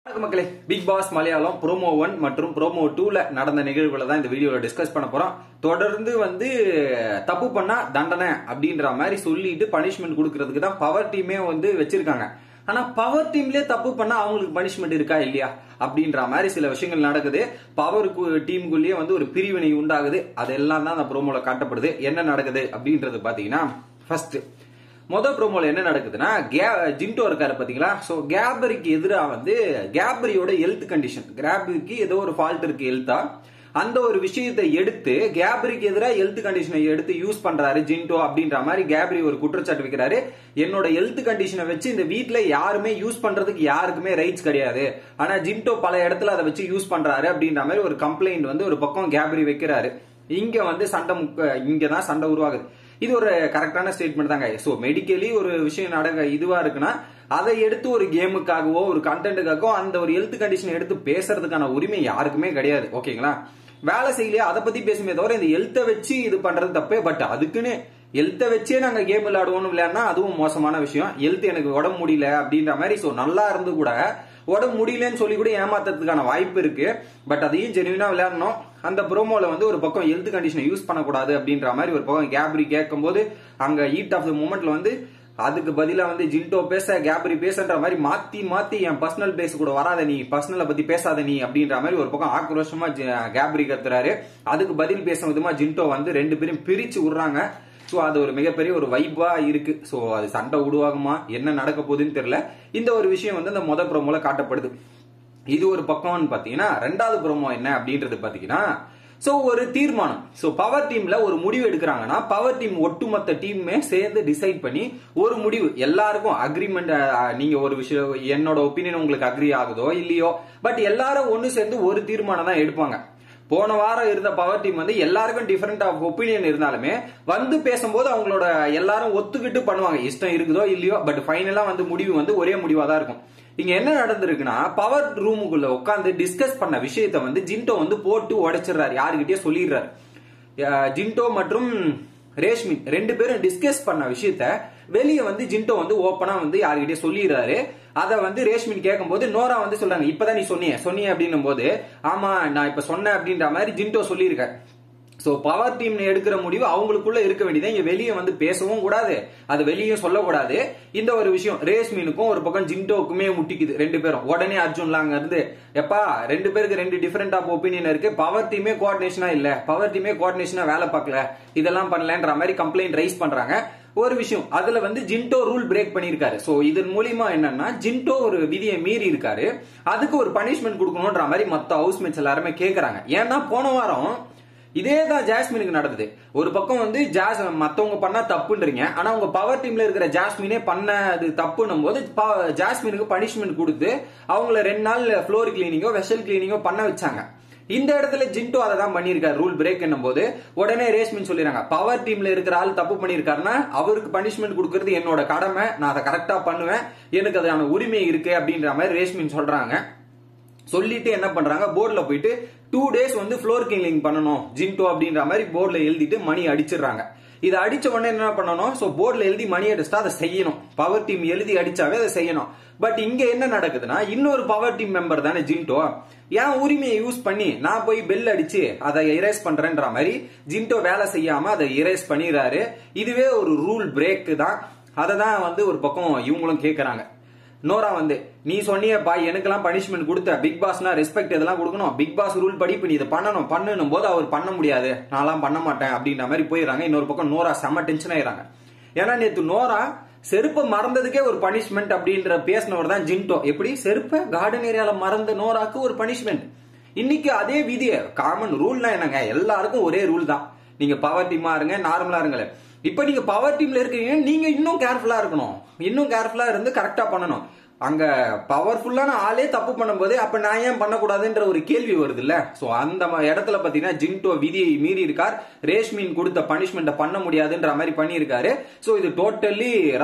வணக்கம் மக்களே Bigg Boss Malayalam promo one மற்றும் ப்ரோமோ டூல நடந்த நிகழ்வுகளை தான் இந்த வீடியோல டிஸ்கஸ் பண்ண போறோம் தொடர்ந்து வந்து தப்பு பண்ணா தண்டனை அப்படின்ற மாதிரி சொல்லிட்டு பனிஷ்மெண்ட் கொடுக்கறதுக்கு தான் பவர் டீமே வந்து வச்சிருக்காங்க ஆனா பவர் டீம்லயே தப்பு பண்ணா அவங்களுக்கு பனிஷ்மெண்ட் இருக்கா இல்லையா அப்படின்ற மாதிரி சில விஷயங்கள் நடக்குது பவர் டீமுக்குள்ளேயே வந்து ஒரு பிரிவினை உண்டாகுது அதெல்லாம் தான் அந்த ப்ரோமோல காட்டப்படுது என்ன நடக்குது அப்படின்றது பாத்தீங்கன்னா ஃபர்ஸ்ட் மொத ப்ரோமோல என்ன நடக்குதுன்னா கே- ஜின்டோ இருக்காரு பாத்தீங்களா சோ கேபரிக்கு எதிராக வந்து கேபரியோட ஹெல்த் கண்டிஷன் கேபரிக்கு ஏதோ ஒரு ஃபால்ட் இருக்கு ஹெல்த்தா அந்த ஒரு விஷயத்தை எடுத்து கேபரிக்கு எதிராக ஹெல்த் கண்டிஷனை எடுத்து யூஸ் பண்றாரு ஜின்டோ அப்படின்ற மாதிரி கேபரி ஒரு குற்றச்சாட்டு வைக்கிறாரு என்னோட ஹெல்த் கண்டிஷனை வச்சு இந்த வீட்ல யாருமே யூஸ் பண்றதுக்கு யாருக்குமே ரைட்ஸ் கிடையாது ஆனா ஜின்டோ பல இடத்துல அதை வச்சு யூஸ் பண்றாரு அப்படின்ற மாதிரி ஒரு கம்ப்ளைண்ட் வந்து ஒரு பக்கம் கேபரி வைக்கிறாரு இங்க வந்து சண்டை முக்க இங்க தான் சண்டை உருவாகுது இது ஒரு கரெக்டான ஸ்டேட்மெண்ட் தாங்க சோ மெடிக்கலி ஒரு விஷயம் நடக்க இதுவா இருக்குன்னா அதை எடுத்து ஒரு கேமுக்காகவோ ஒரு கண்டென்ட்டுக்காகவோ அந்த ஒரு ஹெல்த் கண்டிஷன் எடுத்து பேசுறதுக்கான உரிமை யாருக்குமே கிடையாது ஓகேங்களா வேலை செய்யலையா அதை பத்தி பேசுமே தவிர இந்த ஹெல்த்தை வச்சு இது பண்றது தப்பே பட் அதுக்குன்னு ஹெல்த்தை வச்சே நாங்க கேம் விளையாடுவோம்னு விளையாடினா அதுவும் மோசமான விஷயம் ஹெல்த் எனக்கு உடம்பு முடியல அப்படின்ற மாதிரி சோ நல்லா இருந்து கூட உடம்பு முடியலன்னு சொல்லி கூட ஏமாத்துறதுக்கான வாய்ப்பு இருக்கு பட் அதையும் ஜெனுவினா விளையாடணும் அந்த ப்ரோமோல வந்து ஒரு பக்கம் ஹெல்த் கண்டிஷனை யூஸ் பண்ணக்கூடாது அப்படின்ற மாதிரி ஒரு பக்கம் கேப்ரி கேட்கும்போது அங்க ஹீட் ஆஃப் த மூமெண்ட்ல வந்து அதுக்கு பதிலா வந்து ஜின்டோ பேச கேப்ரி பேசன்ற மாதிரி மாத்தி மாத்தி என் பர்சனல் பேஸ் கூட வராத நீ பர்சனலை பத்தி பேசாத நீ அப்படின்ற மாதிரி ஒரு பக்கம் ஆக்ரோஷமா ஜி- கேப்ரி கத்துறாரு அதுக்கு பதில் பேசும் விதமா ஜின்டோ வந்து ரெண்டு பேரும் பிரிச்சு விடுறாங்க சோ அது ஒரு மிகப்பெரிய ஒரு வைபா இருக்கு சோ அது சண்டை உருவாகுமா என்ன நடக்க போகுதுன்னு தெரியல இந்த ஒரு விஷயம் வந்து அந்த முத ப்ரோமோல காட்டப்படுது இது ஒரு பக்கம்னு பாத்தீங்கன்னா ரெண்டாவது ப்ரோமோ என்ன அப்படின்றது பாத்தீங்கன்னா சோ ஒரு தீர்மானம் சோ பவர் டீம்ல ஒரு முடிவு எடுக்கிறாங்கன்னா பவர் டீம் ஒட்டுமொத்த டீமுமே சேர்ந்து டிசைட் பண்ணி ஒரு முடிவு எல்லாருக்கும் அக்ரிமெண்ட் நீங்க ஒரு விஷயம் என்னோட ஒப்பீனியன் உங்களுக்கு அக்ரி ஆகுதோ இல்லையோ பட் எல்லாரும் ஒண்ணு சேர்ந்து ஒரு தீர்மானம் தான் எடுப்பாங்க போன வாரம் இருந்த பவர் டீம் வந்து எல்லாருக்கும் டிஃபரெண்ட் ஆஃப் ஒப்பீனியன் இருந்தாலுமே வந்து பேசும்போது அவங்களோட எல்லாரும் ஒத்துக்கிட்டு பண்ணுவாங்க இஷ்டம் இருக்குதோ இல்லையோ பட் ஃபைனலா வந்து முடிவு வந்து ஒரே முடிவா தான் இருக்கும் இங்க என்ன நடந்திருக்குன்னா பவர் ரூமுக்குள்ள உட்காந்து டிஸ்கஸ் பண்ண விஷயத்த வந்து ஜின்டோ வந்து போட்டு உடைச்சிடுறாரு யாருகிட்டயே சொல்லிடுறாரு அஹ் ஜின்டோ மற்றும் ரேஷ்மி ரெண்டு பேரும் டிஸ்கஸ் பண்ண விஷயத்த வெளியே வந்து ஜின்டோ வந்து ஓப்பனா வந்து யாருகிட்டயே சொல்லிடுறாரு அத வந்து ரேஷ்மின் கேட்கும்போது நோரா வந்து சொல்றாங்க இப்பதான் நீ சொன்னிய சொன்னிய அப்படின்னும் போது ஆமா நான் இப்ப சொன்னேன் அப்படின்ற மாதிரி ஜின்டோ சொல்லியிருக்காரு சோ பவர் டீம் எடுக்கிற முடிவு அவங்களுக்குள்ள இருக்க வேண்டியது இங்க வெளியே வந்து பேசவும் கூடாது அது வெளியே சொல்லக்கூடாது இந்த ஒரு விஷயம் ரேஸ்மீனுக்கும் ஒரு பக்கம் ஜின்டோக்குமே முட்டிக்குது ரெண்டு பேரும் உடனே அர்ஜுன்லாம் அங்க இருந்து எப்பா ரெண்டு பேருக்கு ரெண்டு டிஃபரெண்ட் ஆஃப் ஒப்பீனியன் இருக்கு பவர் டீமே கோஆர்டினேஷனா இல்ல பவர் டீமே கோஆர்டினேஷனா வேலை பார்க்கல இதெல்லாம் பண்ணலன்ற மாதிரி கம்ப்ளைண்ட் ரைஸ் பண்றாங்க ஒரு விஷயம் அதுல வந்து ஜின்டோ ரூல் பிரேக் பண்ணிருக்காரு சோ இதன் மூலியமா என்னன்னா ஜின்டோ ஒரு விதியை மீறி இருக்காரு அதுக்கு ஒரு பனிஷ்மெண்ட் கொடுக்கணும்ன்ற மாதிரி மத்த ஹவுஸ்மேட்ஸ் எல்லாருமே கேக்குறாங்க ஏன்னா போன வாரம் இதே தான் ஜாஸ்மினுக்கு நடந்தது ஒரு பக்கம் வந்து ஜாஸ் மத்தவங்க பண்ணா தப்புன்றீங்க ஆனா உங்க பவர் டீம்ல இருக்கிற ஜாஸ்மினே பண்ண அது தப்புன்னும் போது ப- ஜாஸ்மினுக்கு பனிஷ்மெண்ட் கொடுத்து அவங்கள ரெண்டு நாள் ஃப்ளோர் கிளீனிங்கோ வெஷல் கிளீனிங்கோ பண்ண வச்சாங்க இந்த இடத்துல ஜின்டோ அதை தான் பண்ணியிருக்காரு ரூல் பிரேக் என்னும் போது உடனே ரேஸ்மின் சொல்லிடுறாங்க பவர் டீம்ல இருக்கிற ஆள் தப்பு பண்ணியிருக்காருன்னா அவருக்கு பனிஷ்மெண்ட் கொடுக்கறது என்னோட கடமை நான் அதை கரெக்டா பண்ணுவேன் எனக்கு அதுக்கான உரிமை இருக்கு அப்படின்ற மாதிரி ரேஷ்மின் சொல்றாங்க சொல்லிட்டு என்ன பண்றாங்க போர்டுல போயிட்டு டூ டேஸ் வந்து ஃப்ளோர் கிளீனிங் பண்ணணும் ஜின்டோ அப்படின்ற மாதிரி போர்டுல எழுதிட்டு மணி அடிச்சிடுறாங்க இதை அடிச்ச உடனே என்ன பண்ணணும் சோ போர்டுல எழுதி மணி அடிச்சுட்டா அதை செய்யணும் பவர் டீம் எழுதி அடிச்சாவே அதை செய்யணும் பட் இங்க என்ன நடக்குதுன்னா இன்னொரு பவர் டீம் மெம்பர் தானே ஜின்டோ என் உரிமையை யூஸ் பண்ணி நான் போய் பெல் அடிச்சு அதை இரேஸ் பண்றேன்ற மாதிரி ஜின்டோ வேலை செய்யாம அதை இரேஸ் பண்ணிடுறாரு இதுவே ஒரு ரூல் பிரேக் தான் அதை தான் வந்து ஒரு பக்கம் இவங்களும் கேக்குறாங்க நோரா வந்து நீ சொன்னியப்பா எனக்கெல்லாம் பனிஷ்மெண்ட் கொடுத்த பிக் பாஸ்னா ரெஸ்பெக்ட் இதெல்லாம் கொடுக்கணும் பிக் பாஸ் ரூல் படி இப்ப நீ இதை பண்ணணும் பண்ணணும் போது அவர் பண்ண முடியாது நான்லாம் பண்ண மாட்டேன் அப்படின்ற மாதிரி போயிடுறாங்க இன்னொரு பக்கம் நோரா செம்ம டென்ஷன் ஆயிடுறாங்க ஏன்னா நேத்து நோரா செருப்பை மறந்ததுக்கே ஒரு பனிஷ்மெண்ட் அப்படின்ற பேசினவர் தான் ஜின்டோ எப்படி செருப்பை கார்டன் ஏரியால மறந்த நோராக்கு ஒரு பனிஷ்மெண்ட் இன்னைக்கு அதே விதிய காமன் ரூல்னா என்னங்க எல்லாருக்கும் ஒரே ரூல் தான் நீங்க பவர் டீமா இருங்க நார்மலா இருங்களேன் இப்ப நீங்க பவர் டீம்ல இருக்கீங்க நீங்க இன்னும் கேர்ஃபுல்லா இருக்கணும் இன்னும் கேர்ஃபுல்லா இருந்து கரெக்டா பண்ணணும் அங்க பவர்ஃபுல்லான ஆளே தப்பு பண்ணும்போது அப்ப நான் ஏன் பண்ணக்கூடாதுன்ற ஒரு கேள்வி வருது இல்ல சோ அந்த ம- இடத்துல பாத்தீங்கன்னா ஜின்டோ விதியை மீறி இருக்கார் ரேஷ்மின் கொடுத்த பனிஷ்மெண்ட்டை பண்ண முடியாதுன்ற மாதிரி பண்ணியிருக்காரு சோ இது டோட்டலி ராங்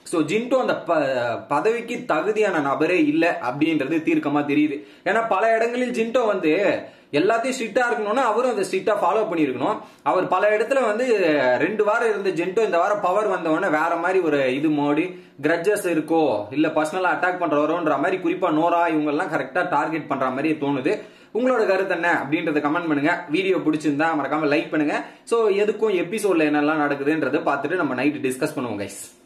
ஸோ ஜின்டோ அந்த ப- பதவிக்கு தகுதியான நபரே இல்லை அப்படின்றது தீர்க்கமா தெரியுது ஏன்னா பல இடங்களில் ஜின்டோ வந்து எல்லாத்தையும் ஸ்ட்ரிக்டா இருக்கணும்னா அவரும் அதை ஸ்ட்ரிக்டா ஃபாலோ பண்ணியிருக்கணும் அவர் பல இடத்துல வந்து ரெண்டு வாரம் இருந்த ஜென்டோ இந்த வாரம் பவர் வந்தவொடனே வேற மாதிரி ஒரு இது மோடி கிரட்ஜஸ் இருக்கோ இல்ல பர்சனலா அட்டாக் பண்றவரோன்ற மாதிரி குறிப்பா நோரா இவங்க எல்லாம் கரெக்டா டார்கெட் பண்ற மாதிரி தோணுது உங்களோட கருத்து என்ன அப்படின்றத கமெண்ட் பண்ணுங்க வீடியோ பிடிச்சிருந்தா மறக்காம லைக் பண்ணுங்க சோ எதுக்கும் எபிசோட்ல என்னெல்லாம் நடக்குதுன்றதை பார்த்துட்டு நம்ம நைட் டிஸ்கஸ் பண்ணுவோம் கைஸ்